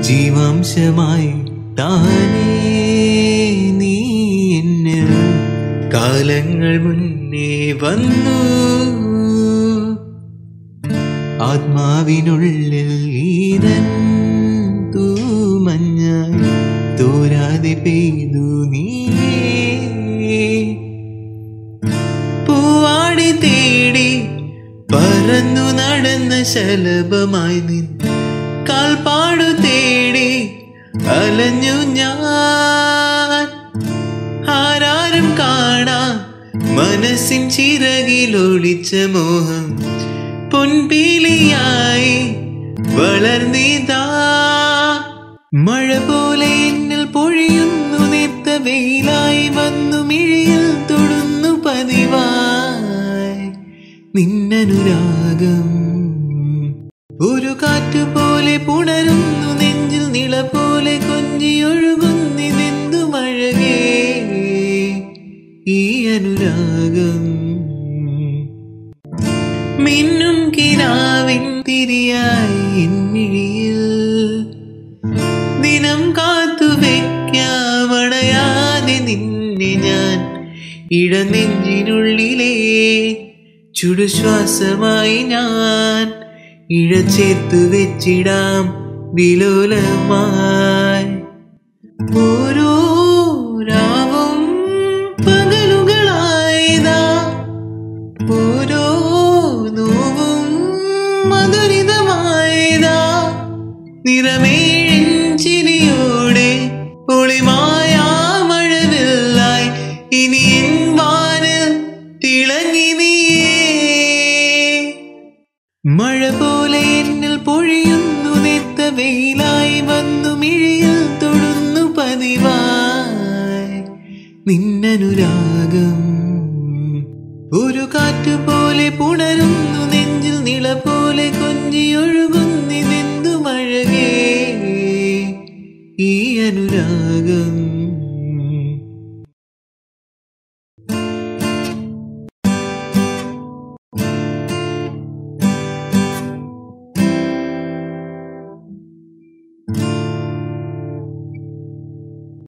ജീവാംശമായി താനേ നീ എന്നിൽ കാലങ്ങൾ മുന്നേ വന്നു ആത്മാവിനുള്ളിൽ ഈരൻ തൂമഞ്ഞായി തോരാതെ പെയ്തു നീ പൂവാടി തേടി പറന്നു നടന്ന ശലഭമായി നിൻ കാൽപ്പാടു തേടി അലഞ്ഞു ഞാൻ ആരാരും കാണാ മനസ്സിൻ ചിറകിലൊളിച്ച മോഹം പൊൻപീലിയായി വളർന്നിതാ മഴ പോലെ എന്നിൽ പൊഴിയുന്നു നേർത്ത വെയിലായി വന്നു മിഴിയിൽ തൊടുന്നു പതിവായി നിന്നനുരാഗം ഒരു കാറ്റ് പോലെ പുണരുന്നു നെഞ്ചിൽ നിള പോലെ കൊഞ്ചിയൊഴുകുന്നിതെന്തു മഴകേ ഈ അനുരാഗം മിന്നും കിനാവിൻ തിരിയായി എന്നിഴിയിൽ ദിനം കാത്തു വെക്കാമണയാതെ നിന്നെ ഞാൻ ഇടനെഞ്ചിനുള്ളിലെ ചുടുശ്വാസമായി ഞാൻ ഇഴച്ചേർത്തു വെച്ചിടാം വിലോലമായി ഓരോ രാവും പകലുകളായതാ ഓരോ നോവും മധുരിതമായതാ നിറമേഴിൻ ചിരിയോടെ ഒളിമായാ മഴവില്ലായി ഇനി എൻ വാനിൽ തിളങ്ങി നീയേ മഴ പോലെ എന്നിൽ പൊഴിയുന്നു നേർത്ത വെയിലായി വന്നു മിഴിയിൽ തൊടുന്നു പതിവായി നിന്നനുരാഗം ഒരു കാറ്റ് പോലെ പുണരുന്നു നെഞ്ചിൽ നിള പോലെ കൊഞ്ചിയൊഴുകുന്നിതെന്തു മഴകേ ഈ അനുരാഗം